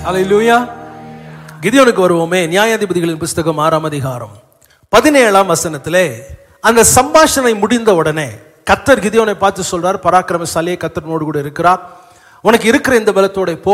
அல்லேலூயா கிதியோனுக்கு வருவோமே நியாயாதிபதிகளின் புஸ்தகம் ஆறாம் அதிகாரம் பதினேழாம் வசனத்திலே அந்த சம்பாஷணை முடிந்த உடனே கத்தர் கிதியோனை பார்த்து சொல்றார் பராக்கிரமசாலியே கத்தர்னோடு கூட இருக்கிறார் உனக்கு இருக்கிற இந்த பலத்தோட போ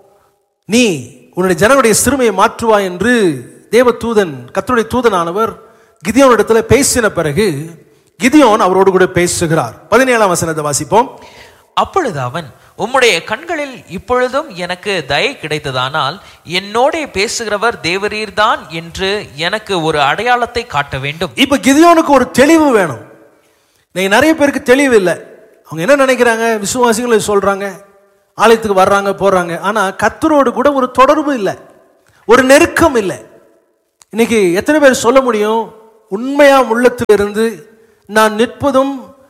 நீ உன்னுடைய ஜனங்களுடைய சிறுமையை மாற்றுவாய் என்று தேவ தூதன் கத்தருடைய தூதனானவர் கிதியோனிடத்துல பேசின பிறகு கிதியோன் அவரோடு கூட பேசுகிறார் பதினேழாம் வசனத்தை வாசிப்போம் அப்பொழுது அவன் உம்முடைய கண்களில் இப்பொழுதும் எனக்கு தயை கிடைத்ததானால் என்னோடே பேசுகிறவர் தேவரீர்தான் என்று எனக்கு ஒரு அடையாளத்தை காட்ட வேண்டும் இப்ப கிதியோனுக்கு ஒரு தெளிவு வேணும் நீங்க நிறைய பேருக்கு தெளிவு இல்லை அவங்க என்ன நினைக்கிறாங்க விசுவாசிகள் சொல்றாங்க ஆலயத்துக்கு வர்றாங்க போறாங்க ஆனா கத்தரோடு கூட ஒரு தொடர்பு இல்லை ஒரு நெருக்கம் இல்லை இன்னைக்கு எத்தனை பேர் சொல்ல முடியும் உண்மையா உள்ளத்திலிருந்து நான் நிற்பதும்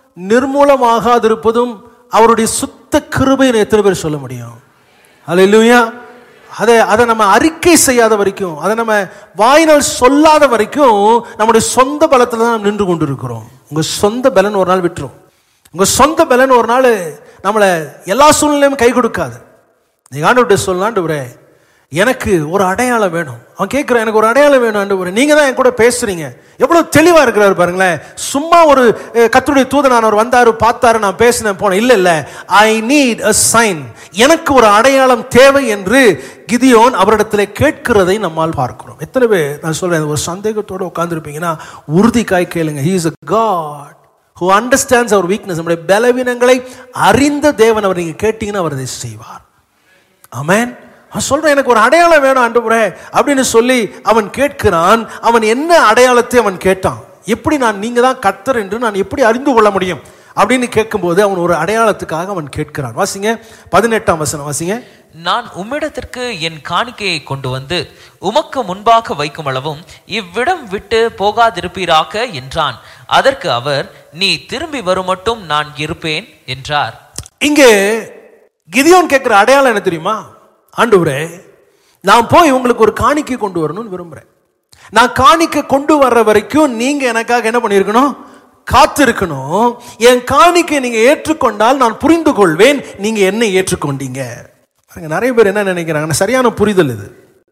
நிர்மூலமாகாதிருப்பதும் அவருடைய சுத்த கிருபைன்னு எத்தனை பேர் சொல்ல முடியும் அல்லேலூயா அதை அதை நம்ம அறிக்கை செய்யாத வரைக்கும் அதை நம்ம வாயினால் சொல்லாத வரைக்கும் நம்முடைய சொந்த பலத்தில் தான் நாம் நின்று கொண்டு இருக்கிறோம் உங்க சொந்த பலன் ஒரு நாள் விட்டுரும் உங்க சொந்த பலன் ஒரு நாள் நம்மளை எல்லா சூழ்நிலையும் கை கொடுக்காது நீங்க ஆண்டு சொல்லலாண்டு எனக்கு ஒரு அடையாளம் வேணும் அவன் கேட்குறான் எனக்கு ஒரு அடையாளம் வேணும் ஆண்டு நீங்க தான் என் கூட பேசுறீங்க எவ்வளவு தெளிவா இருக்கிறாரு பாருங்களேன் சும்மா ஒரு அஹ், கர்த்தருடைய தூதனானவர் வந்தாரு பார்த்தாரு நான் பேசினேன் போனேன் இல்ல இல்ல ஐ நீட் அ சைன் எனக்கு ஒரு அடையாளம் தேவை என்று கிதியோன் அவரிடத்துல கேட்கிறதை நம்மால் பார்க்கிறோம் எத்தனை பேர் நான் சொல்றேன் ஒரு சந்தேகத்தோட உட்கார்ந்துருப்பீங்கன்னா உறுதிக்காய் கேளுங்க he is a God who understands our weakness நம்முடைய பலவீனங்களை அறிந்த தேவன் அவர் நீங்க கேட்டீங்கன்னா அவர் அதை செய்வார் ஆமென் அவன் சொல்றான் எனக்கு ஒரு அடையாளம் வேணும் ஆண்டவரே அப்படின்னு சொல்லி அவன் கேட்கிறான் அவன் என்ன அடையாளத்தை அவன் கேட்டான் எப்படி நான் நீங்க தான் கர்த்தர் என்று நான் எப்படி அறிந்து கொள்ள முடியும் அப்படின்னு கேட்கும்போது அவன் ஒரு அடையாளத்துக்காக அவன் கேட்கிறான் வாசிங்க பதினெட்டாம் வசனம் வாசிங்க நான் உம்மிடத்திற்கு என் காணிக்கையை கொண்டு வந்து உமக்கு முன்பாக வைக்கும் அளவும் இவ்விடம் விட்டு போகாதிருப்பீராக என்றான் அதற்கு அவர் நீ திரும்பி வரும் மட்டும் நான் இருப்பேன் என்றார் இங்கே கிதியோன் கேட்கிற அடையாளம் என்ன தெரியுமா ஆண்டவரே நான் போய் உங்களுக்கு ஒரு காணிக்கை கொண்டு வரணும்னு விரும்புறேன் நான் காணிக்கை கொண்டு வர்ற வரைக்கும் நீங்க எனக்காக என்ன பண்ணியிருக்கணும் காத்திருக்கணும் என் காணிக்கை நீங்க ஏற்றுக்கொண்டால் நான் புரிந்து கொள்வேன் நீங்க என்ன ஏற்றுக்கொண்டீங்க பாருங்க, நிறைய பேர் என்ன நினைக்கிறாங்க சரியான புரிதல் இது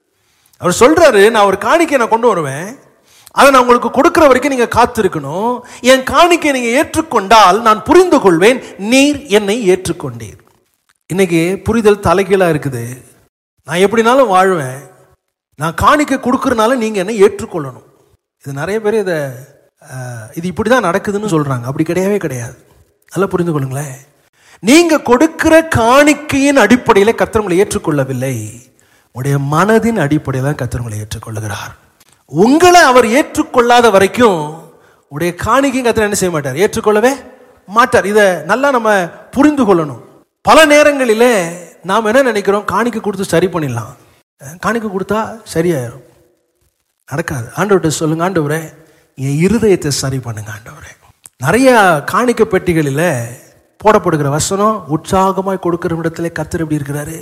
அவர் சொல்றாரு நான் ஒரு காணிக்கை நான் கொண்டு வருவேன் அதை நான் உங்களுக்கு கொடுக்கிற வரைக்கும் நீங்க காத்திருக்கணும் என் காணிக்கை நீங்க ஏற்றுக்கொண்டால் நான் புரிந்து கொள்வேன் நீர் என்னை ஏற்றுக்கொண்டீர் இன்னைக்கு புரிதல் தலைகீழா இருக்குது நான் எப்படினாலும் வாழ்வேன் நான் காணிக்கை கொடுக்கறனால நீங்க என்னை ஏற்றுக்கொள்ளணும் இது நிறைய பேர் இதை அஹ், இது இப்படி தான் நடக்குதுன்னு சொல்றாங்க அப்படி கிடையவே கிடையாது நல்லா புரிந்து கொள்ளுங்களேன் நீங்க கொடுக்கிற காணிக்கையின் அடிப்படையில் கர்த்தர் உங்களை ஏற்றுக்கொள்ளவில்லை உடைய மனதின் அடிப்படையில் தான் கர்த்தர் உங்களை ஏற்றுக்கொள்ளுகிறார் உங்களை அவர் ஏற்றுக்கொள்ளாத வரைக்கும் உடைய காணிக்கையும் கர்த்தர் என்ன செய்ய மாட்டார் ஏற்றுக்கொள்ளவே மாட்டார் இதை நல்லா நம்ம புரிந்து கொள்ளணும் பல நேரங்களிலே நாம் என்ன நினைக்கிறோம் காணிக்கை கொடுத்து சரி பண்ணிடலாம் அஹ், காணிக்கை கொடுத்தா சரியாயிரும் நடக்காது ஆண்டவர்கிட்ட சொல்லுங்க ஆண்டவரே என் இருதயத்தை சரி பண்ணுங்க ஆண்டவரே நிறைய காணிக்கை பெட்டிகளில் போடப்படுகிற வசனம் உற்சாகமாய் கொடுக்கிற இடத்துல கத்தர் எப்படி இருக்கிறாரு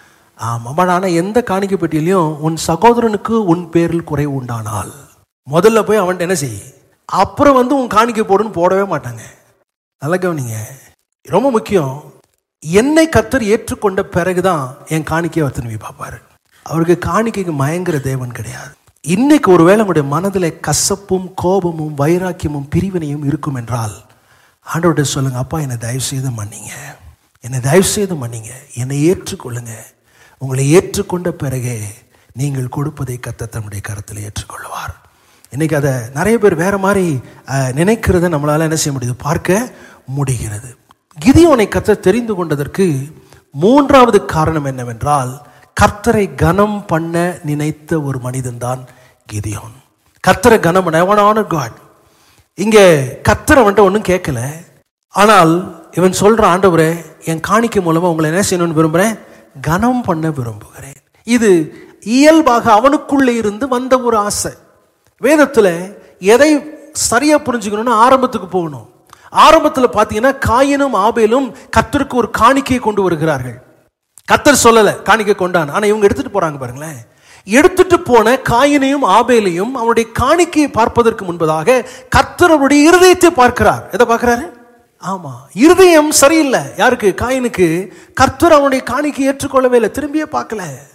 ஆமாம் ஆனால் எந்த காணிக்கை பெட்டியிலையும் உன் சகோதரனுக்கு உன் பேரில் குறை உண்டானால் முதல்ல போய் அவன்கிட்ட என்ன செய் அப்புறம் வந்து உன் காணிக்கை போடுன்னு போடவே மாட்டாங்க நல்லா கவனிங்க ரொம்ப முக்கியம் என்னை கத்தர் ஏற்றுக்கொண்ட பிறகுதான் என் காணிக்கையை அவர் திரும்பி பார்ப்பாரு அவருக்கு காணிக்கைக்கு மயங்குற தேவன் கிடையாது இன்னைக்கு ஒருவேளை உங்களுடைய மனதில் கசப்பும் கோபமும் வைராக்கியமும் பிரிவினையும் இருக்கும் என்றால் ஆண்டவர்கிட்ட சொல்லுங்க அப்பா என்னை தயவு செய்து மன்னிங்க என்னை தயவு செய்து மன்னிங்க என்னை ஏற்றுக்கொள்ளுங்க உங்களை ஏற்றுக்கொண்ட பிறகே நீங்கள் கொடுப்பதை கத்த தன்னுடைய கருத்தில் ஏற்றுக்கொள்வார் இன்னைக்கு அதை நிறைய பேர் வேற மாதிரி அஹ், நினைக்கிறத நம்மளால என்ன செய்ய முடியுது பார்க்க முடிகிறது கிதியோனை கத்த தெரிந்து கொண்டதற்கு மூன்றாவது காரணம் என்னவென்றால் கர்த்தரை கனம் பண்ண நினைத்த ஒரு மனிதன் தான் கிதியோன் கர்த்தரை கனம் பண்ண எவனான காட் இங்கே கர்த்தரை வந்துட்டு ஒன்றும் கேட்கல ஆனால் இவன் சொல்ற ஆண்டவரே என் காணிக்கை மூலமா உங்களை என்ன செய்யணும்னு விரும்புறேன் கனம் பண்ண விரும்புகிறேன் இது இயல்பாக அவனுக்குள்ளே இருந்து வந்த ஒரு ஆசை வேதத்தில் எதை சரியா புரிஞ்சுக்கணும்னு ஆரம்பத்துக்கு போகணும் ஆரம்பத்தில் பார்த்தீங்கன்னா காயினும் ஆபேலும் கர்த்தருக்கு ஒரு காணிக்கையை கொண்டு வருகிறார்கள் கத்தர் சொல்லல காணிக்கை கொண்டான் ஆனா இவங்க எடுத்துட்டு போறாங்க பாருங்களேன் எடுத்துட்டு போன காயினையும் ஆபேலையும் அவனுடைய காணிக்கையை பார்ப்பதற்கு முன்பதாக கர்த்தர் அவருடைய இருதயத்தை பார்க்கிறார் எதை பார்க்கிறாரு ஆமா இருதயம் சரியில்லை யாருக்கு காயினுக்கு கர்த்தர் அவனுடைய காணிக்கை ஏற்றுக்கொள்ளவே இல்லை திரும்பியே பார்க்கல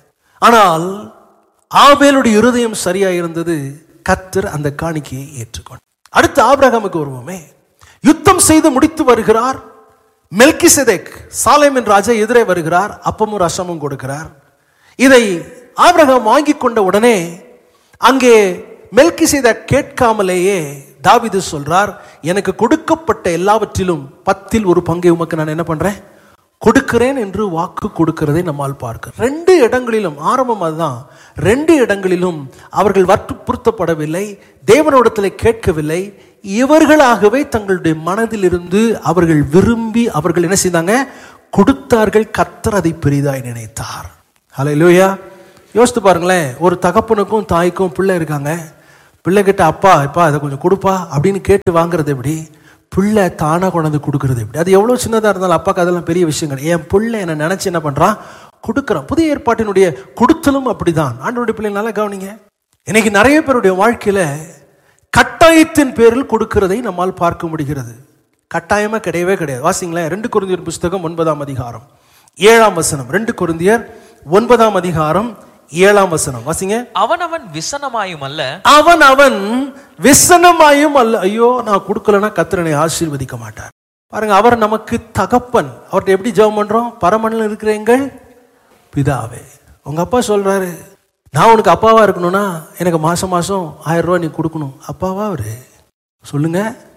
ஆனால் ஆபேலுடைய இருதயம் சரியா இருந்தது கத்தர் அந்த காணிக்கையை ஏற்றுக்கொண்டார் அடுத்து ஆபிரகாமுக்கு வருவோமே யுத்தம் செய்து முடித்து வருகிறார் மெல்கிசெதேக் சாலேமின் ராஜா எதிரே வருகிறார் அப்பமும் ரசமும் கொடுக்கிறார் இதை ஆபிரகாம் வாங்கி கொண்ட உடனே அங்கே மெல்கிசேதேக் கேட்காமலேயே தாவீது சொல்றார் எனக்கு கொடுக்கப்பட்ட எல்லாவற்றிலும் பத்தில் ஒரு பங்கை உமக்கு நான் என்ன பண்றேன் கொடுக்கிறேன் என்று வாக்கு கொடுக்கிறதை நம்மால் பார்க்க ரெண்டு இடங்களிலும் ஆரம்பம் அதுதான் ரெண்டு இடங்களிலும் அவர்கள் வற்புறுத்தப்படவில்லை தேவனிடத்தில் கேட்கவில்லை இவர்களாகவே தங்களுடைய மனதிலிருந்து அவர்கள் விரும்பி அவர்கள் என்ன செய்தாங்க கொடுத்தார்கள் கத்தர் அதை பெரிதாய் நினைத்தார் ஹalleluya யோசித்து பாருங்களேன் ஒரு தகப்பனுக்கும் தாய்க்கும் பிள்ளை இருக்காங்க பிள்ளைகிட்ட அப்பா இப்பா இதை கொஞ்சம் கொடுப்பா அப்படின்னு கேட்டு வாங்குறது எப்படி பிள்ளை தானாக கொண்டாந்து கொடுக்கறது எப்படி அது எவ்வளோ சின்னதாக இருந்தாலும் அப்பாக்கு அதெல்லாம் பெரிய விஷயம் கிடையாது என் பிள்ளை என்னை நினச்சி என்ன பண்ணுறான் கொடுக்குறான் புதிய ஏற்பாட்டினுடைய கொடுத்தலும் அப்படிதான் ஆண்டோடைய பிள்ளை நல்லா கவனிங்க இன்னைக்கு நிறைய பேருடைய வாழ்க்கையில் கட்டாயத்தின் பேரில் கொடுக்கிறதை நம்மால் பார்க்க முடிகிறது கட்டாயமா கிடையவே கிடையாது வாசிங்களேன் ரெண்டு குருந்தியர் புஸ்தகம் ஒன்பதாம் அதிகாரம் ஏழாம் வசனம் ரெண்டு குருந்தியர் ஒன்பதாம் அதிகாரம் ஏழாம் வசனம் வாசிங்க அவனவன் விசனமாயும் அல்ல அவன் அவன் விசனமாயும் அல்ல ஐயோ நான் கொடுக்கலன்னா கத்திரனை ஆசீர்வதிக்க மாட்டார் பாருங்க அவர் நமக்கு தகப்பன் அவர்கிட்ட எப்படி ஜெபம் பண்றோம் பரமனில் இருக்கிற எங்கள் பிதாவே உங்க அப்பா சொல்றாரு நான் உனக்கு அப்பாவா இருக்கணும்னா எனக்கு மாசம் மாசம் ஆயிரம் ரூபாய் நீ கொடுக்கணும் அப்பாவா அவரு சொல்லுங்க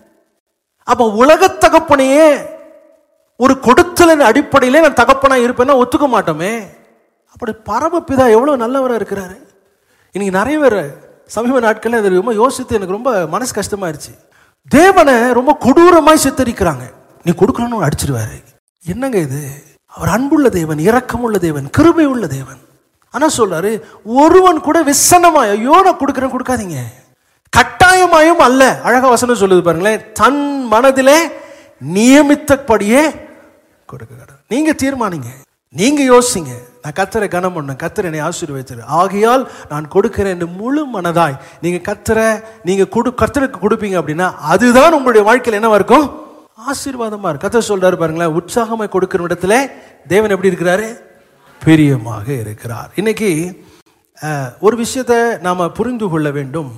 அப்ப உலக தகப்பனையே ஒரு கொடுத்தலின் அடிப்படையிலே நான் தகப்பனா இருப்பேன்னா ஒத்துக்க மாட்டோமே அப்படி பரமபிதா எவ்வளவு நல்லவரா இருக்கிறாரு இன்னைக்கு நிறைய பேர் சமீப நாட்களில் அது ரொம்ப யோசித்து எனக்கு ரொம்ப மனசு கஷ்டமாயிருச்சு தேவனை ரொம்ப கொடூரமாய் சித்தரிக்கிறாங்க நீ கொடுக்கணும்னு அடிச்சிருவாரு என்னங்க இது அவர் அன்புள்ள தேவன் இரக்கமுள்ள தேவன் கிருபை உள்ள தேவன் ஆனா சொல்றாரு ஒருவன் கூட விசனமாய் ஐயோ நான் கொடுக்குறேன் கொடுக்காதீங்க கட்டாயமாயும் அல்ல அழகா வசனம் சொல்லுது பாருங்களேன் தன் மனதிலே நியமித்தபடியே கொடுக்க கடவுள். நீங்க தீர்மானிங்க நீங்க யோசிங்க நான் கத்தரை கனம் பண்ணேன் கத்தரை என்னை ஆசீர்வதித்தார் ஆகையால் நான் கொடுக்கிறேன் என்று முழு மனதாய் நீங்க கத்தரை நீங்க கொடு கத்தருக்கு கொடுப்பீங்க அப்படின்னா அதுதான் உங்களுடைய வாழ்க்கையில் என்னவா இருக்கும் ஆசீர்வாதமா இருக்கும் கத்தர் சொல்றாரு பாருங்களேன் உற்சாகமாய் கொடுக்கிற இடத்துல தேவன் எப்படி இருக்கிறாரு பிரியமாக இருக்கிறார் இன்னைக்கு அஹ், ஒரு விஷயத்தை நாம புரிந்து கொள்ள வேண்டும்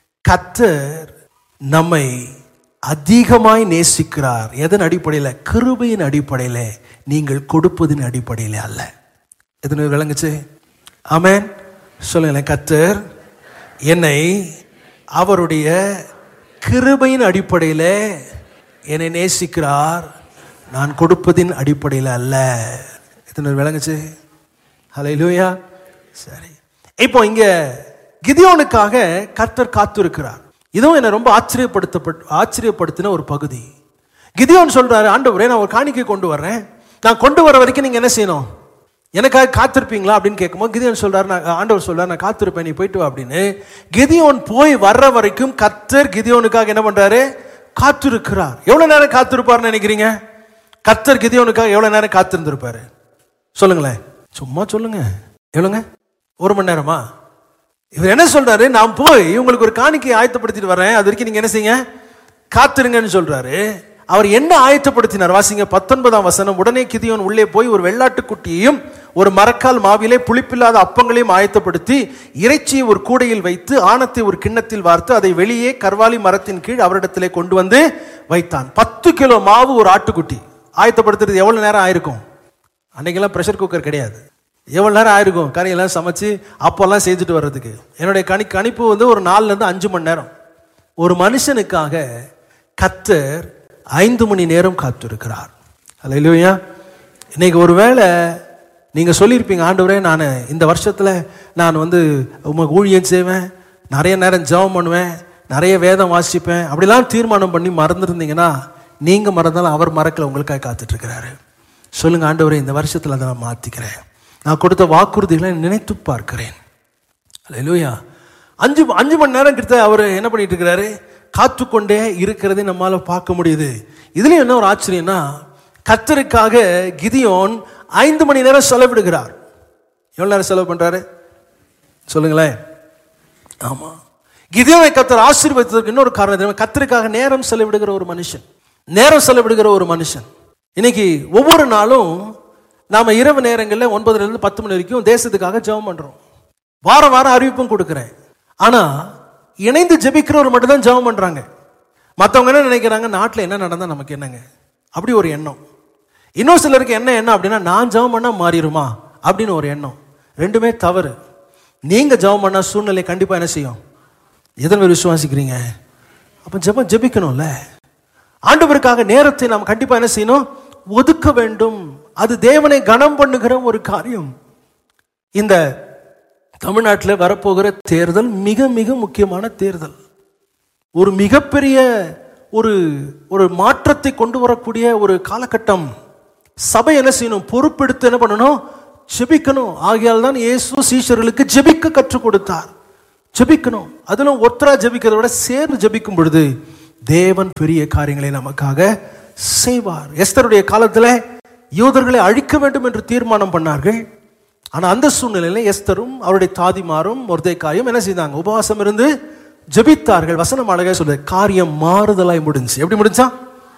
கத்தர் நம்மை அதிகமாய் நேசிக்கிறார் எதன் அடிப்படையில் கிருபையின் அடிப்படையில் நீங்கள் கொடுப்பதின் அடிப்படையில் அல்ல எத்தனை விளங்குச்சு ஆமென் சொல்லுங்களேன் கத்தர் என்னை அவருடைய கிருபையின் அடிப்படையில் என்னை நேசிக்கிறார் நான் கொடுப்பதின் அடிப்படையில் அல்ல எத்தனை விளங்குச்சு ஹalleluya சரி இப்போ இங்க கிதியோனுக்காக கர்த்தர் காத்திருக்கிறார் இதுவும் என்னை ரொம்ப ஆச்சரியப்படுத்தப்பட் ஆச்சரியப்படுத்தின ஒரு பகுதி கிதியோன் சொல்றாரு ஆண்டவரே நான் ஒரு காணிக்கை கொண்டு வர்றேன் நான் கொண்டு வர வரைக்கும் நீங்க என்ன செய்யணும் எனக்காக காத்திருப்பீங்களா அப்படின்னு கேட்கும்போது கிதியோன் சொல்றாரு நான் ஆண்டவர் சொல்றாரு நான் காத்திருப்பேன் நீ போயிட்டு வா அப்படின்னு கிதியோன் போய் வர்ற வரைக்கும் கர்த்தர் கிதியோனுக்காக என்ன பண்றாரு காத்திருக்கிறார் எவ்வளவு நேரம் காத்திருப்பார்னு நினைக்கிறீங்க கர்த்தர் கிதியோனுக்காக எவ்வளவு நேரம் காத்திருந்திருப்பாரு சொல்லுங்களேன் சும்மா சொல்லுங்க எவ்வளோங்க ஒரு மணி நேரமா இவர் என்ன சொல்றாரு நான் போய் உங்களுக்கு ஒரு காணிக்கையை ஆயத்தப்படுத்திட்டு வரேன் அது வரைக்கும் நீங்க என்ன செய்யுங்க காத்திருங்கன்னு சொல்றாரு அவர் என்ன ஆயத்தப்படுத்தினார் வாசிங்க பத்தொன்பதாம் வசனம் உடனே கிதியோன் உள்ளே போய் ஒரு வெள்ளாட்டுக்குட்டியையும் ஒரு மரக்கால் மாவிலே புளிப்பில்லாத அப்பங்களையும் ஆயத்தப்படுத்தி இறைச்சியை ஒரு கூடையில் வைத்து ஆணத்தை ஒரு கிண்ணத்தில் வார்த்து அதை வெளியே கர்வாலி மரத்தின் கீழ் அவரிடத்திலே கொண்டு வந்து வைத்தான் பத்து கிலோ மாவு ஒரு ஆட்டுக்குட்டி ஆயத்தப்படுத்துறது எவ்வளவு நேரம் ஆயிருக்கும் அன்னைக்கெல்லாம் ப்ரெஷர் குக்கர் கிடையாது எவ்வளோ நேரம் ஆயிருக்கும் கறியெல்லாம் சமைச்சு அப்போல்லாம் செஞ்சுட்டு வர்றதுக்கு என்னுடைய கணி கணிப்பு வந்து ஒரு நாலுலேருந்து அஞ்சு மணி நேரம் ஒரு மனுஷனுக்காக கத்தர் ஐந்து மணி நேரம் காத்திருக்கிறார் அல்ல இல்லையா இன்னைக்கு ஒருவேளை நீங்கள் சொல்லியிருப்பீங்க ஆண்டவரே நான் இந்த வருஷத்தில் நான் வந்து உமக்கு ஊழியம் செய்வேன் நிறைய நேரம் ஜெபம் பண்ணுவேன் நிறைய வேதம் வாசிப்பேன் அப்படிலாம் தீர்மானம் பண்ணி மறந்துருந்தீங்கன்னா நீங்கள் மறந்தாலும் அவர் மறக்கல உங்களுக்காக காத்துட்ருக்கிறாரு சொல்லுங்க ஆண்டவரே இந்த வருஷத்தில் அதை நான் மாற்றிக்கிறேன் நான் கொடுத்த வாக்குறுதிகளை நினைத்து பார்க்கிறேன் அல்லேலூயா அஞ்சு அஞ்சு மணி நேரம் கிட்ட அவர் என்ன பண்ணிட்டு இருக்கிறாரு காத்துக்கொண்டே இருக்கிறதை நம்மால பார்க்க முடியுது இதுலயும் என்ன ஒரு ஆச்சரியம்னா கத்தருக்காக கிதியோன் ஐந்து மணி நேரம் செலவிடுகிறார் எவ்வளவு நேரம் செலவு பண்றாரு சொல்லுங்களேன் ஆமா கிதியோனை கத்தர் ஆசீர்வதித்ததற்கு இன்னொரு காரணம் தெரியுமா? கத்தருக்காக நேரம் செலவிடுகிற ஒரு மனுஷன் நேரம் செலவிடுகிற ஒரு மனுஷன் இன்னைக்கு ஒவ்வொரு நாளும் நாம இரவு நேரங்களில் ஒன்பதுல இருந்து பத்து மணி வரைக்கும் தேசத்துக்காக ஜெபம் பண்றோம் வாரம் வாரம் அறிவிப்பும் கொடுக்குறேன் ஆனா இணைந்து ஜெபிக்கிறவர் மட்டும் தான் ஜெபம் பண்றாங்க மற்றவங்க என்ன நினைக்கிறாங்க நாட்டில் என்ன நடந்தா நமக்கு என்னங்க அப்படி ஒரு எண்ணம் இன்னும் சிலருக்கு என்ன எண்ணம் அப்படின்னா நான் ஜெபம் பண்ணா மாறிடுமா அப்படின்னு ஒரு எண்ணம் ரெண்டுமே தவறு நீங்க ஜெபம் பண்ணா சூழ்நிலை கண்டிப்பா என்ன செய்யும் எதன் மேல் விசுவாசிக்கிறீங்க அப்போ ஜெபம் ஜெபிக்கணும்ல ஆண்டவருக்காக நேரத்தை நாம் கண்டிப்பா என்ன செய்யணும் ஒதுக்க வேண்டும் அது தேவனை கனம் பண்ணுகிற ஒரு காரியம் இந்த தமிழ்நாட்டில் வரப்போகிற தேர்தல் மிக மிக முக்கியமான தேர்தல் ஒரு மிகப்பெரிய ஒரு ஒரு மாற்றத்தை கொண்டு வரக்கூடிய ஒரு காலகட்டம் சபை என்ன செய்யணும் பொறுப்பெடுத்து என்ன பண்ணணும் ஜெபிக்கணும் ஆகையால் தான் இயேசு சீஷர்களுக்கு ஜெபிக்க கற்றுக் கொடுத்தார் ஜெபிக்கணும் அதிலும் ஒத்தரா ஜெபிக்கிறத விட சேர்ந்து ஜெபிக்கும் பொழுது தேவன் பெரிய காரியங்களை நமக்காக செய்வார் எஸ்தருடைய காலத்தில் யூதர்களை அழிக்க வேண்டும் என்று தீர்மானம் பண்ணார்கள் ஆனா அந்த சூழ்நிலையில எஸ்தரும் அவருடைய தாதிமாரும் மொர்தேக்காயும் என்ன செய்தாங்க உபவாசம் இருந்து ஜெபித்தார்கள் வசனம் அழகா சொல்லுது காரியம் மாறுதலாய் முடிஞ்சு எப்படி முடிஞ்சா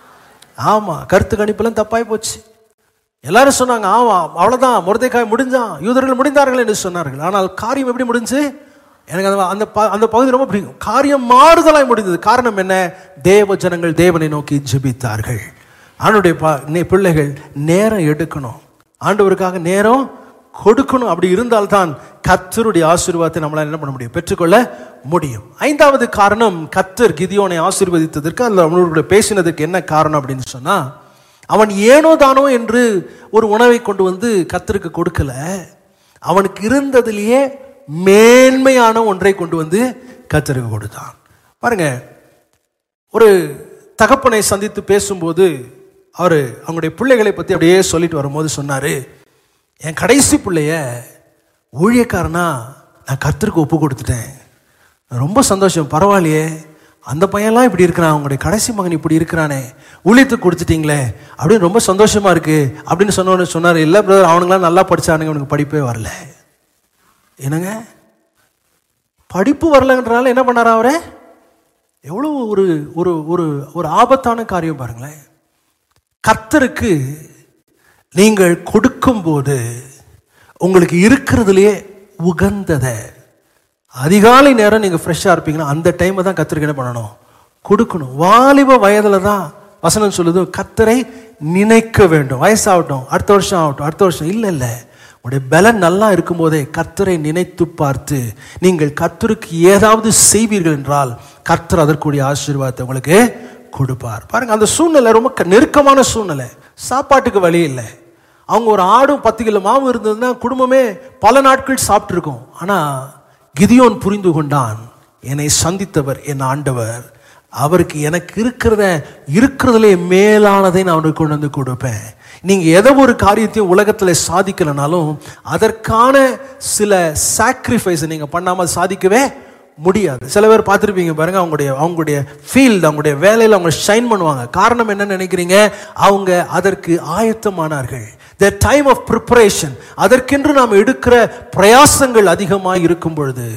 ஆமா கருத்து கணிப்பெல்லாம் தப்பாய் போச்சு எல்லாரும் சொன்னாங்க ஆமா அவ்வளவுதான் முருதைக்காய் முடிஞ்சான் யூதர்கள் முடிந்தார்கள் என்று சொன்னார்கள் ஆனால் காரியம் எப்படி முடிஞ்சு எனக்கு அந்த அந்த ப- அந்த பகுதி ரொம்ப பிடிக்கும் காரியம் மாறுதலாய் முடிந்தது காரணம் என்ன தேவ ஜனங்கள் தேவனை நோக்கி ஜெபித்தார்கள் ஆண்டுடைய பிள்ளைகள் நேரம் எடுக்கணும் ஆண்டவருக்காக நேரம் கொடுக்கணும் அப்படி இருந்தால்தான் கத்தருடைய ஆசீர்வாதத்தை நம்மளால என்ன பண்ண முடியும் பெற்றுக்கொள்ள முடியும் ஐந்தாவது காரணம் கத்தர் கிதியோனை ஆசீர்வதித்ததற்கு அதில் அவனோட பேசினதுக்கு என்ன காரணம் அப்படின்னு சொன்னா அவன் ஏனோ தானோ என்று ஒரு உணவை கொண்டு வந்து கத்தருக்கு கொடுக்கல அவனுக்கு இருந்ததிலேயே மேன்மையான ஒன்றை கொண்டு வந்து கத்தருக்கு கொடுத்தான் பாருங்க ஒரு தகப்பனை சந்தித்து பேசும்போது அவர் அவங்களுடைய பிள்ளைகளை பற்றி அப்படியே சொல்லிட்டு வரும்போது சொன்னார் என் கடைசி பிள்ளைய ஊழியக்காரனா நான் கர்த்தருக்கு ஒப்பு கொடுத்துட்டேன் ரொம்ப சந்தோஷம் பரவாயில்லையே அந்த பையன்லாம் இப்படி இருக்கிறான் அவங்களுடைய கடைசி மகன் இப்படி இருக்கிறானே ஊழியத்துக்கு கொடுத்துட்டீங்களே அப்படின்னு ரொம்ப சந்தோஷமா இருக்கு அப்படின்னு சொன்னோன்னு சொன்னார் இல்லை பிரதர் அவனுங்களாம் நல்லா படிச்சானுங்க அவனுக்கு படிப்பே வரல என்னங்க படிப்பு வரலன்றனால என்ன பண்ணாரா அவரே எவ்வளோ ஒரு ஒரு ஒரு ஒரு ஆபத்தான காரியம் பாருங்களேன் கர்த்தருக்கு நீங்கள் கொடுக்கும்போது உங்களுக்கு இருக்கிறதுலையே உகந்ததை அதிகாலை நேரம் நீங்கள் ஃப்ரெஷ்ஷாக இருப்பீங்கன்னா அந்த டைமை தான் கத்தருக்கு என்ன பண்ணணும் கொடுக்கணும் வாலிப வயதில் தான் வசனம் சொல்லுது கத்தரை நினைக்க வேண்டும் வயசாகட்டும் அடுத்த வருஷம் ஆகட்டும் அடுத்த வருஷம் இல்லை இல்லை உங்களுடைய பலன் நல்லா இருக்கும்போதே கர்த்தரை நினைத்து பார்த்து நீங்கள் கர்த்தருக்கு ஏதாவது செய்வீர்கள் என்றால் கர்த்தர் அதற்குரிய ஆசீர்வாதத்தை உங்களுக்கு கொடுப்பார் பாருங்க அந்த சூழ்நிலை ரொம்ப க- நெருக்கமான சூழ்நிலை சாப்பாட்டுக்கு வழி இல்லை அவங்க ஒரு ஆடும் பத்து கிலோ மாவு இருந்ததுன்னா குடும்பமே பல நாட்கள் சாப்பிட்ருக்கோம் ஆனால் கிதியோன் புரிந்து கொண்டான் என்னை சந்தித்தவர் என் ஆண்டவர் அவருக்கு எனக்கு இருக்கிறத இருக்கிறதுலே மேலானதை நான் அவனுக்கு கொண்டு வந்து கொடுப்பேன் நீங்க எதை ஒரு காரியத்தையும் உலகத்துல சாதிக்கலனாலும் அதற்கான சில சாக்ரிஃபைஸ் நீங்க பண்ணாம அது சாதிக்கவே முடியாது சில பேர் பார்த்துருப்பீங்க பாருங்க அவங்களுடைய அவங்களுடைய ஃபீல்டு அவங்களுடைய வேலையில் அவங்க ஷைன் பண்ணுவாங்க காரணம் என்ன நினைக்கிறீங்க அவங்க அதற்கு ஆயத்தமானார்கள் த டைம் ஆஃப் ப்ரிப்பரேஷன் அதற்கென்று நாம் எடுக்கிற பிரயாசங்கள் அதிகமாக இருக்கும் பொழுது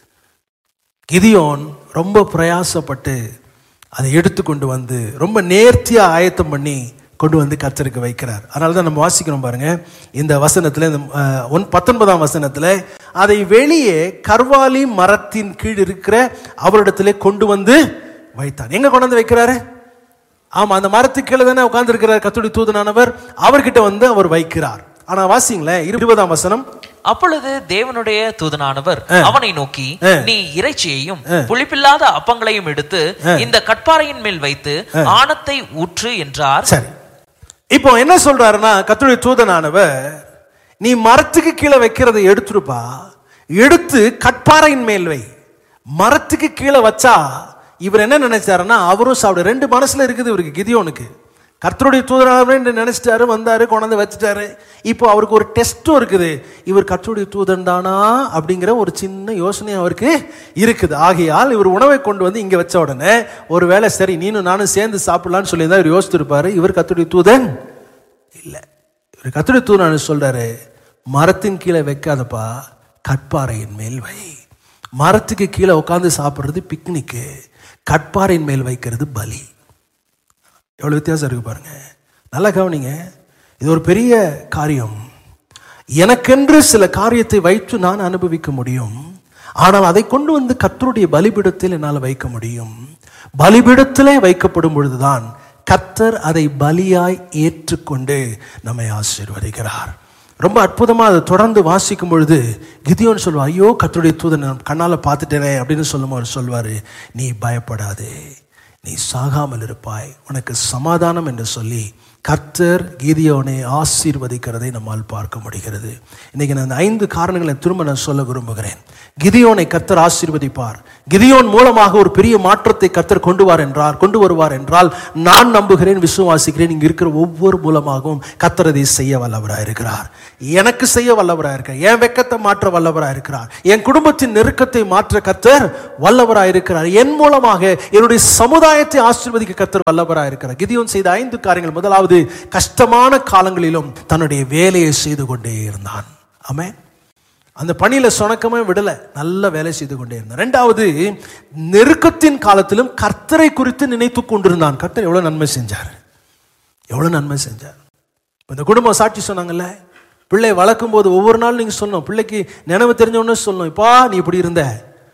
கிதியோன் ரொம்ப பிரயாசப்பட்டு அதை எடுத்துக்கொண்டு வந்து ரொம்ப நேர்த்தியா ஆயத்தம் பண்ணி கொண்டு வந்து கர்த்தருக்கு வைக்கிறார் அதனால தான் நம்ம வாசிக்கிறோம் பாருங்க இந்த வசனத்துல இந்த அஹ், ஒன் பத்தொன்பதாம் வசனத்துல அதை வெளியே கர்வாலி மரத்தின் கீழ் இருக்கிற அவரிடத்திலே கொண்டு வந்து வைத்தான் எங்க கொண்டு வந்து வைக்கிறாரு ஆமா அந்த மரத்துக்கு கீழே தானே உட்கார்ந்து இருக்கிறார் கத்துடி தூதனானவர் அவர்கிட்ட வந்து அவர் வைக்கிறார் ஆனா வாசிங்களேன் இருபதாம் வசனம் அப்பொழுது தேவனுடைய தூதனானவர் அவனை நோக்கி ஆ. நீ இறைச்சியையும் புளிப்பில்லாத அப்பங்களையும் எடுத்து இந்த கட்பாறையின் மேல் வைத்து ஆணத்தை ஊற்று என்றார் சரி இப்போ என்ன சொல்றாருன்னா கத்துடைய தூதனானவர் நீ மரத்துக்கு கீழே வைக்கிறதை எடுத்துருப்பா எடுத்து கட்பாறையின் மேல் வை மரத்துக்கு கீழே வச்சா இவர் என்ன நினைச்சாருன்னா அவரும் சாப்பிட ரெண்டு மனசுல இருக்குது இவருக்கு கிதியோனுக்கு கர்த்தருடைய தூதனானவர் நினைச்சிட்டாரு வந்தாரு கொண்டாந்து வச்சுட்டாரு இப்போ அவருக்கு ஒரு டெஸ்ட்டும் இருக்குது இவர் கர்த்தருடைய தூதன் தானா அப்படிங்கிற ஒரு சின்ன யோசனை அவருக்கு இருக்குது ஆகையால் இவர் உணவை கொண்டு வந்து இங்க வச்ச உடனே ஒருவேளை சரி நீனும் நானும் சேர்ந்து சாப்பிடலாம்னு சொல்லி தான் இவர் யோசிச்சிருப்பாரு இவர் கர்த்தருடைய தூதன் இல்லை இவர் கர்த்தருடைய தூதன் சொல்றாரு மரத்தின் கீழே வைக்காதப்பா கட்பாறையின் மேல் வை மரத்துக்கு கீழே உட்காந்து சாப்பிட்றது பிக்னிக்கு கட்பாறையின் மேல் வைக்கிறது பலி எவ்வளோ வித்தியாசம் இருக்கு பாருங்க நல்லா கவனிங்க இது ஒரு பெரிய காரியம் எனக்கென்று சில காரியத்தை வைத்து நான் அனுபவிக்க முடியும் ஆனால் அதை கொண்டு வந்து கர்த்தருடைய பலிபீடத்தில் என்னால் வைக்க முடியும் பலிபீடத்திலே வைக்கப்படும் பொழுதுதான் கர்த்தர் அதை பலியாய் ஏற்றுக்கொண்டு நம்மை ஆசீர்வதிக்கிறார் ரொம்ப அற்புதமா அதை தொடர்ந்து வாசிக்கும் பொழுது கிதியோன் சொல்லுவா ஐயோ கர்த்தருடைய தூதன் நான் கண்ணால பார்த்துட்டேனே அப்படின்னு சொல்லும் அவர் சொல்வாரு நீ பயப்படாதே நீ சாகாமல் இருப்பாய் உனக்கு சமாதானம் என்று சொல்லி கர்த்தர் கீதியோனை ஆசீர்வதிக்கிறதை நம்மால் பார்க்க முடிகிறது இன்னைக்கு நான் இந்த ஐந்து காரணங்களை திரும்ப நான் சொல்ல விரும்புகிறேன் கிதியோனை கர்த்தர் ஆசீர்வதிப்பார் கிதியோன் மூலமாக ஒரு பெரிய மாற்றத்தை கர்த்தர் கொண்டு வார் என்றார் கொண்டு வருவார் என்றால் நான் நம்புகிறேன் விசுவாசிக்கிறேன் இங்க இருக்கிற ஒவ்வொரு மூலமாகவும் கர்த்தர் அதை செய்ய வல்லவராக இருக்கிறார் எனக்கு செய்ய வல்லவராக இருக்கிறார் என் வெக்கத்தை மாற்ற வல்லவராக இருக்கிறார் என் குடும்பத்தின் நெருக்கத்தை மாற்ற கர்த்தர் வல்லவராக இருக்கிறார் என் மூலமாக என்னுடைய சமுதாயத்தை ஆசீர்வதிக்க கர்த்தர் வல்லவராக இருக்கிறார் கிதியோன் செய்த ஐந்து காரியங்கள் முதலாவது கஷ்டமான காலங்களிலும் தன்னுடைய வேலையை செய்து கொண்டே இருந்தான் ஆமென் அந்த பணியில சொணக்கமே விடல நல்ல வேலை செய்து கொண்டே இருந்தான் ரெண்டாவது நெருக்கத்தின் காலத்திலும் கர்த்தரை குறித்து நினைத்து கொண்டிருந்தான் கர்த்தர் எவ்வளவு நன்மை செஞ்சார் எவ்வளவு நன்மை செஞ்சார் இப்ப இந்த குடும்பம் சாட்சி சொன்னாங்கல்ல பிள்ளை வளர்க்கும் போது ஒவ்வொரு நாளும் நீங்க சொல்லணும் பிள்ளைக்கு நினைவு தெரிஞ்ச உடனே சொல்லணும் இப்பா நீ இப்படி இருந்த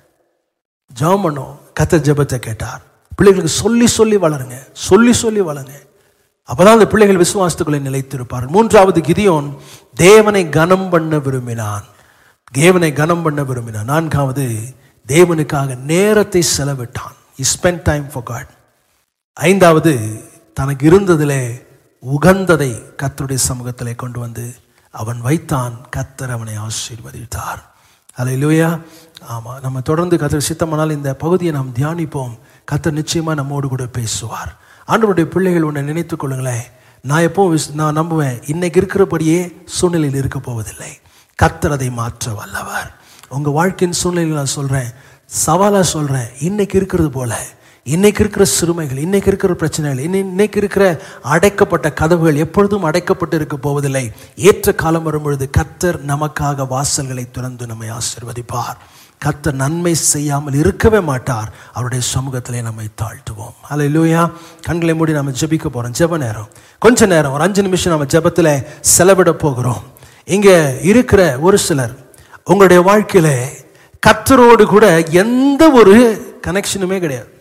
ஜெபம் பண்ணோம் கர்த்தர் ஜெபத்தை கேட்டார் பிள்ளைகளுக்கு சொல்லி சொல்லி வளருங்க சொல்லி சொல்லி வளருங்க அப்பதான் அந்த பிள்ளைகள் விசுவாசத்துக்குள்ளே நிலைத்திருப்பார்கள் மூன்றாவது கிதியோன் தேவனை கனம் பண்ண விரும்பினான் தேவனை கனம் பண்ண விரும்பினான் நான்காவது தேவனுக்காக நேரத்தை செலவிட்டான் he spent time for God ஐந்தாவது தனக்கு இருந்ததிலே உகந்ததை கர்த்தருடைய சமூகத்திலே கொண்டு வந்து அவன் வைத்தான் கர்த்தர் அவனை ஆசீர்வதித்தார் அல்லேலூயா ஆமா நம்ம தொடர்ந்து கர்த்தர் சித்தமானால் இந்த பகுதியை நாம் தியானிப்போம் கர்த்தர் நிச்சயமா நம்மோடு கூட பேசுவார் ஆண்டவருடைய பிள்ளைகள் உன்னை நினைத்துக் கொள்ளுங்களேன் நான் எப்போ விஸ்- நான் நம்புவேன் இன்னைக்கு இருக்கிறபடியே சூழ்நிலையில் இருக்க போவதில்லை கர்த்தர் அதை மாற்ற வல்லவர் உங்க வாழ்க்கையின் சூழ்நிலையில் நான் சொல்றேன் சவாலா சொல்றேன் இன்னைக்கு இருக்கிறது போல இன்னைக்கு இருக்கிற சிறுமைகள் இன்னைக்கு இருக்கிற பிரச்சனைகள் இன்னை- இன்னைக்கு இருக்கிற அடைக்கப்பட்ட கதவுகள் எப்பொழுதும் அடைக்கப்பட்டு இருக்க போவதில்லை ஏற்ற காலம் வரும்பொழுது கர்த்தர் நமக்காக வாசல்களை திறந்து நம்மை ஆசீர்வதிப்பார் கர்த்தர் நன்மை செய்யாமல் இருக்கவே மாட்டார் அவருடைய சமூகத்திலே நம்மை தாழ்த்துவோம் அல்லேலூயா கண்களை மூடி நம்ம ஜெபிக்க போறோம் ஜெப நேரம் கொஞ்ச நேரம் ஒரு அஞ்சு நிமிஷம் நம்ம ஜெபத்தில் செலவிட போகிறோம் இங்க இருக்கிற ஒரு சிலர் உங்களுடைய வாழ்க்கையில கர்த்தரோடு கூட எந்த ஒரு கனெக்ஷனுமே கிடையாது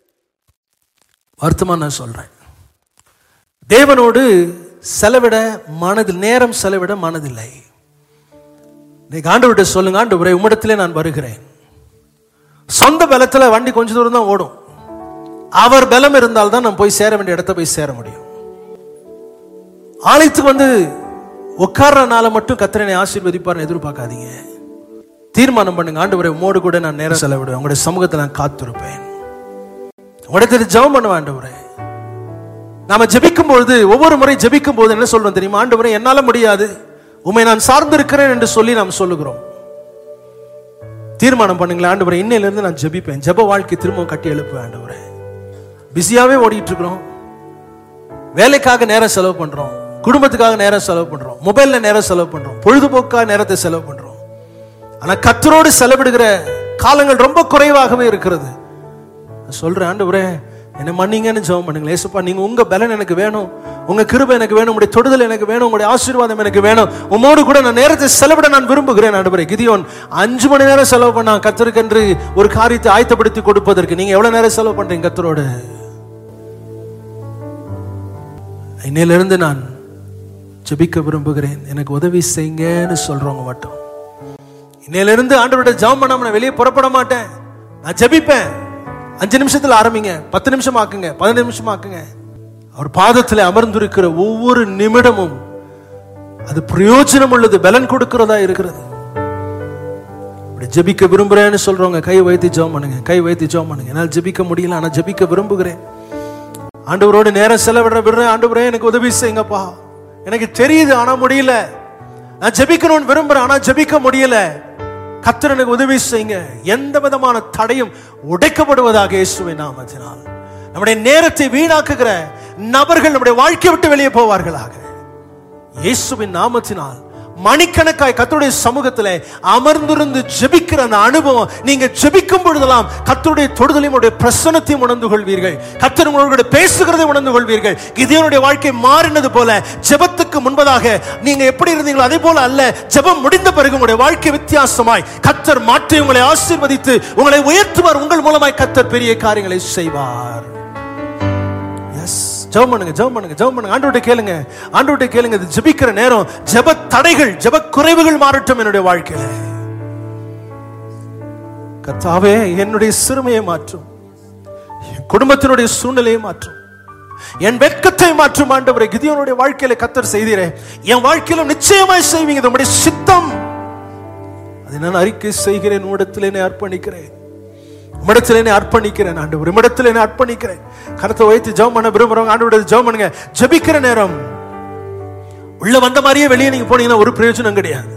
வருத்தமா நான் சொல்றேன் தேவனோடு செலவிட மனதில் நேரம் செலவிட மனதில்லை இன்னைக்கு ஆண்டவர்கிட்ட சொல்லுங்க ஆண்டவரே உம்மிடத்திலே நான் வருகிறேன் சொந்த பலத்துல வண்டி கொஞ்ச தூரம் தான் ஓடும் அவர் பலம் இருந்தால் தான் நான் போய் சேர வேண்டிய இடத்த போய் சேர முடியும் ஆலயத்துக்கு வந்து உட்கார்றனால மட்டும் கத்திரனை ஆசீர்வதிப்பார்னு எதிர்பார்க்காதீங்க தீர்மானம் பண்ணுங்க ஆண்டவரே உம்மோடு கூட நான் நேரம் செலவிடுவேன் உங்களுடைய சமூகத்தை நான் காத்திருப்பேன் உடத்தில் ஜெபம் பண்ண ஆண்டவரே நாம ஜெபிக்கும் பொழுது ஒவ்வொரு முறை ஜெபிக்கும் போது என்ன சொல்றோம் தெரியுமா ஆண்டவரே என்னால முடியாது உம்மை நான் சார்ந்திருக்கிறேன் என்று சொல்லி நாம் சொல்லுகிறோம் தீர்மானம் பண்ணுங்களேன் ஆண்டவரே இன்னையில இருந்து நான் ஜெபிப்பேன் ஜெப வாழ்க்கை திரும்ப கட்டி எழுப்புவேன் ஆண்டவரே பிஸியாவே ஓடிட்டு இருக்கிறோம் வேலைக்காக நேரம் செலவு பண்றோம் குடும்பத்துக்காக நேரம் செலவு பண்றோம் மொபைல்ல நேரம் செலவு பண்றோம் பொழுதுபோக்காக நேரத்தை செலவு பண்றோம் ஆனா கத்தரோடு செலவிடுகிற காலங்கள் ரொம்ப குறைவாகவே இருக்கிறது நான் சொல்றேன் ஆண்டவரே என்னை மன்னிங்கன்னு ஜெபம் பண்ணுங்களேன் ஏசுப்பா நீங்க உங்க பலன் எனக்கு வேணும் உங்க கிருபை எனக்கு வேணும் உங்களுடைய தொடுதல் எனக்கு வேணும் உங்களுடைய ஆசீர்வாதம் எனக்கு வேணும் உம்மோடு கூட நான் நேரத்தை செலவிட நான் விரும்புகிறேன் ஆண்டவரே கிதியோன் அஞ்சு மணி நேரம் செலவு பண்ணா கத்தருக்கென்று ஒரு காரியத்தை ஆயத்தப்படுத்தி கொடுப்பதற்கு நீங்க எவ்வளவு நேரம் செலவு பண்றீங்க கத்தரோடு இன்னையிலிருந்து நான் ஜெபிக்க விரும்புகிறேன் எனக்கு உதவி செய்யுங்கன்னு சொல்றவங்க மட்டும் இன்னையிலிருந்து ஆண்டவரோட ஜெபம் பண்ணாம நான் வெளியே புறப்பட மாட்டேன் நான் ஜெபிப்பேன் அஞ்சு நிமிஷத்துல ஆரம்பிங்க பத்து நிமிஷம் ஆக்குங்க பதினஞ்சு நிமிஷம் ஆக்குங்க அவர் பாதத்தில் அமர்ந்திருக்கிற ஒவ்வொரு நிமிடமும் அது பிரயோஜனம் உள்ளது பலன் கொடுக்கிறதா இருக்கிறது அப்படி ஜெபிக்க விரும்புறேன்னு சொல்றவங்க கை வைத்து ஜெபம் பண்ணுங்க கை வைத்து ஜெபம் பண்ணுங்க என்னால் ஜெபிக்க முடியல ஆனா ஜெபிக்க விரும்புகிறேன் ஆண்டவரோடு நேரம் செலவிட விடுறேன் ஆண்டவரே எனக்கு உதவி செய்யுங்கப்பா எனக்கு தெரியுது ஆனா முடியல நான் ஜெபிக்கணும்னு விரும்புறேன் ஆனா ஜெபிக்க முடியல கர்த்தர் எனக்கு உதவி செய்யுங்க எந்த விதமான தடையும் உடைக்கப்படுவதாக இயேசுவின் நாமத்தினால் நம்முடைய நேரத்தை வீணாக்குகிற நபர்கள் நம்முடைய வாழ்க்கை விட்டு வெளியே போவார்களாக இயேசுவின் நாமத்தினால் மணிக்கணக்காய் கர்த்தருடைய சமூகத்திலே அமர்ந்திருந்து ஜெபிக்கிற அந்த அனுபவம் நீங்க ஜெபிக்கும் பொழுதெல்லாம் கர்த்தருடைய தொடுதலையும் உடைய பிரசனத்தையும் உணர்ந்து கொள்வீர்கள் கர்த்தர் உங்களோட பேசுகிறதை உணர்ந்து கொள்வீர்கள் கிதியோனுடைய வாழ்க்கை மாறினது போல ஜெபத்துக்கு முன்பதாக நீங்க எப்படி இருந்தீங்களோ அதே போல அல்ல ஜெபம் முடிந்த பிறகு உங்களுடைய வாழ்க்கை வித்தியாசமாய் கர்த்தர் மாற்றி உங்களை ஆசீர்வதித்து உங்களை உயர்த்துவார் உங்கள் மூலமாய் கர்த்தர் பெரிய காரியங்களை செய்வார் எஸ் ஜெபம் பண்ணுங்க ஜெபம் பண்ணுங்க ஜெபம் பண்ணுங்க ஆண்டவர்ட்ட கேளுங்க ஆண்டவர்ட்ட கேளுங்க இது ஜெபிக்கிற நேரம் ஜெப தடைகள் ஜெப குறைவுகள் மாறட்டும் என்னுடைய வாழ்க்கையில கர்த்தாவே என்னுடைய சிறுமையை மாற்றும் என் குடும்பத்தினுடைய சூழ்நிலையை மாற்றும் என் வெட்கத்தை மாற்றும் ஆண்டவரை கிதியோனுடைய வாழ்க்கையில கத்தர் செய்தீரே என் வாழ்க்கையில நிச்சயமாய் செய்வீங்க இது உம்முடைய சித்தம் அதை நான் அறிக்கை செய்கிறேன் உம்மிடத்தில் என்னை அர்ப்பணிக்கிறேன் உம்மிடத்தில் என்னை அர்ப்பணிக்கிறேன் ஆண்டவர் உம்மிடத்தில் என்னை அர்ப்பணிக்கிறேன் கருத்தை வைத்து ஜெபம் பண்ண விரும்புறவங்க ஆண்டவருடைய ஜெபம் பண்ணுங்க ஜெபிக்கிற நேரம் உள்ள வந்த மாதிரியே வெளியே நீங்க போனீங்கன்னா ஒரு பிரயோஜனம் கிடையாது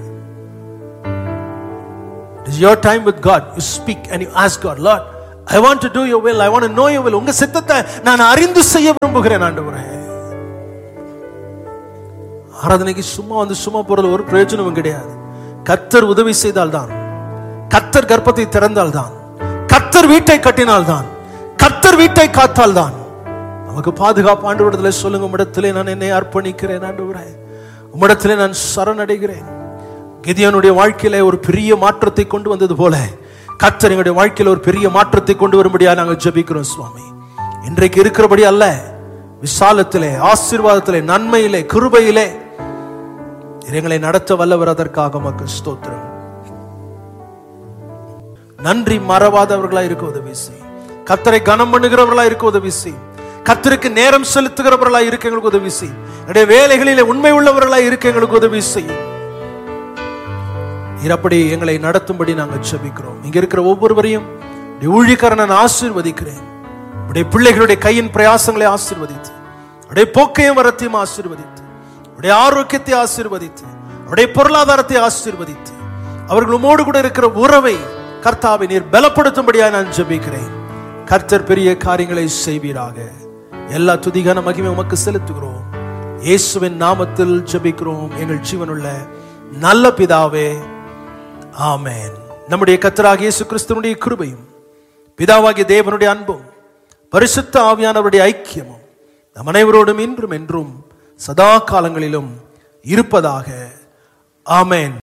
It is your time with God. You speak and you ask God, Lord, I want to do your will. I want to know your will. உங்க சித்தத்தை நான் அறிந்து செய்ய விரும்புகிறேன் ஆண்டவரே ஆராதனைக்கு சும்மா வந்து சும்மா போறது ஒரு பிரயோஜனமும் கிடையாது கத்தர் உதவி செய்தால் தான் கத்தர் கர்ப்பத்தை திறந்தால் தான் கத்தர் வீட்டை கட்டினால் தான் கத்தர் வீட்டை காத்தால் தான் நமக்கு பாதுகாப்பு ஆண்டு சொல்லுங்க உம்மிடத்திலே நான் என்னை அர்ப்பணிக்கிறேன் ஆண்டவரே உம்மிடத்திலே நான் சரணடைகிறேன் கிதியனுடைய வாழ்க்கையில ஒரு பெரிய மாற்றத்தை கொண்டு வந்தது போல கர்த்தர் எங்களுடைய வாழ்க்கையில ஒரு பெரிய மாற்றத்தை கொண்டு வரும்படியா நாங்கள் ஜெபிக்கிறோம் சுவாமி இன்றைக்கு இருக்கிறபடி அல்ல விசாலத்திலே ஆசீர்வாதத்திலே நன்மையிலே கிருபையிலே நீர் எங்களை நடத்த வல்லவர் அதற்காக மக்கள் ஸ்தோத்திரம் நன்றி மறவாதவர்களா இருக்க உதவி செய் கத்தரை கனம் பண்ணுகிறவர்களா இருக்க உதவி செய் கத்தருக்கு நேரம் செலுத்துகிறவர்களா இருக்க எங்களுக்கு உதவி செய் என்னுடைய வேலைகளிலே உண்மை உள்ளவர்களா இருக்க எங்களுக்கு உதவி செய்யும் நீர் அப்படி எங்களை நடத்தும்படி நாங்கள் ஜெபிக்கிறோம் இங்க இருக்கிற ஒவ்வொருவரையும் உடைய ஊழியக்காரனை நான் ஆசீர்வதிக்கிறேன் உடைய பிள்ளைகளுடைய கையின் பிரயாசங்களை ஆசீர்வதித்து உடைய போக்கையும் வரத்தையும் ஆசீர்வதித்து உடைய ஆரோக்கியத்தை ஆசீர்வதித்து உடைய பொருளாதாரத்தை ஆசீர்வதித்து அவர்கள் உம்மோடு கூட இருக்கிற உறவை கர்த்தாவை நீர் பலப்படுத்தும்படியாக நான் ஜெபிக்கிறேன் கர்த்தர் பெரிய காரியங்களை செய்வீராக எல்லா துதிகான மகிமை உமக்கு செலுத்துகிறோம் இயேசுவின் நாமத்தில் ஜெபிக்கிறோம் எங்கள் ஜீவனுள்ள நல்ல பிதாவே ஆமென் நம்முடைய கர்த்தராகிய இயேசு கிறிஸ்துவனுடைய கிருபையும் பிதாவாகிய தேவனுடைய அன்பும் பரிசுத்த ஆவியானவருடைய ஐக்கியமும் நம் அனைவரோடும் இன்றும் என்றும் சதா காலங்களிலும் இருப்பதாக ஆமென்